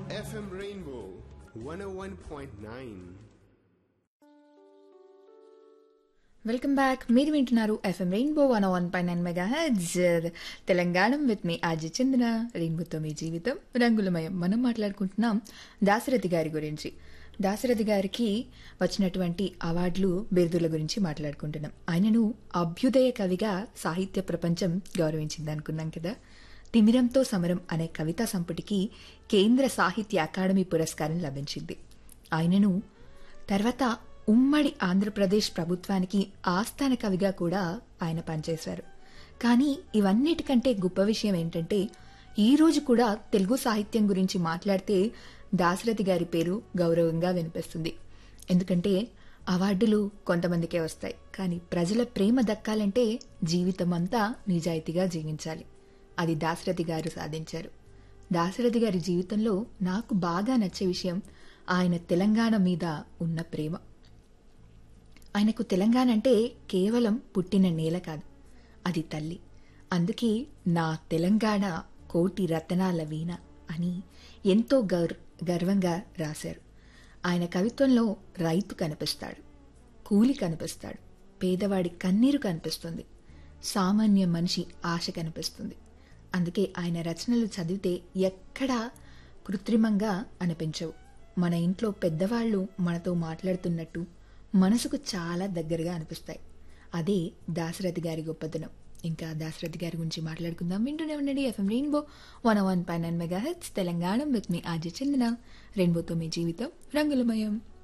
FM Rainbow 101.9. Welcome back మీరు వింటున్నారు FM Rainbow one one పై nine mega heads Telangana with మీ ఆజీ చందన రెయిన్బోతో మీ జీవితం రంగులమయం మనం మాట్లాడుకుంటున్నాం దాశరథి గారి గురించి దాశరథి గారికి వచ్చినటువంటి అవార్డులు బిరుదుల గురించి మాట్లాడుకుంటున్నాం ఆయనను అభ్యుదయ కవిగా సాహిత్య ప్రపంచం గౌరవించింది అనుకున్నాం కదా తిమిరంతో సమరం అనే కవితా సంపుటికి కేంద్ర సాహిత్య అకాడమీ పురస్కారం లభించింది ఆయనను తర్వాత ఉమ్మడి ఆంధ్రప్రదేశ్ ప్రభుత్వానికి ఆస్థాన కవిగా కూడా ఆయన పనిచేశారు కానీ ఇవన్నిటికంటే గొప్ప విషయం ఏంటంటే ఈ రోజు కూడా తెలుగు సాహిత్యం గురించి మాట్లాడితే దాశరథి గారి పేరు గౌరవంగా వినిపిస్తుంది ఎందుకంటే అవార్డులు కొంతమందికే వస్తాయి కానీ ప్రజల ప్రేమ దక్కాలంటే జీవితం అంతా నిజాయితీగా జీవించాలి అది దాశరథి గారు సాధించారు దాశరథి గారి జీవితంలో నాకు బాగా నచ్చే విషయం ఆయన తెలంగాణ మీద ఉన్న ప్రేమ ఆయనకు తెలంగాణ అంటే కేవలం పుట్టిన నేల కాదు అది తల్లి అందుకే నా తెలంగాణ కోటి రతనాల వీణ అని ఎంతో గర్ గర్వంగా రాశారు ఆయన కవిత్వంలో రైతు కనిపిస్తాడు కూలి కనిపిస్తాడు పేదవాడి కన్నీరు కనిపిస్తుంది సామాన్య మనిషి ఆశ కనిపిస్తుంది అందుకే ఆయన రచనలు చదివితే ఎక్కడా కృత్రిమంగా అనిపించవు మన ఇంట్లో పెద్దవాళ్ళు మనతో మాట్లాడుతున్నట్టు మనసుకు చాలా దగ్గరగా అనిపిస్తాయి అదే దాశరథి గారి గొప్పతనం ఇంకా దాశరథి గారి గురించి మాట్లాడుకుందాం వింటూనే ఉండండి ఎఫ్ఎం రెయిన్బో వన్ వన్ పై nine mega heads Telangana with మీ ఆజీ చందన రెయిన్బోతో మీ జీవితం రంగులమయం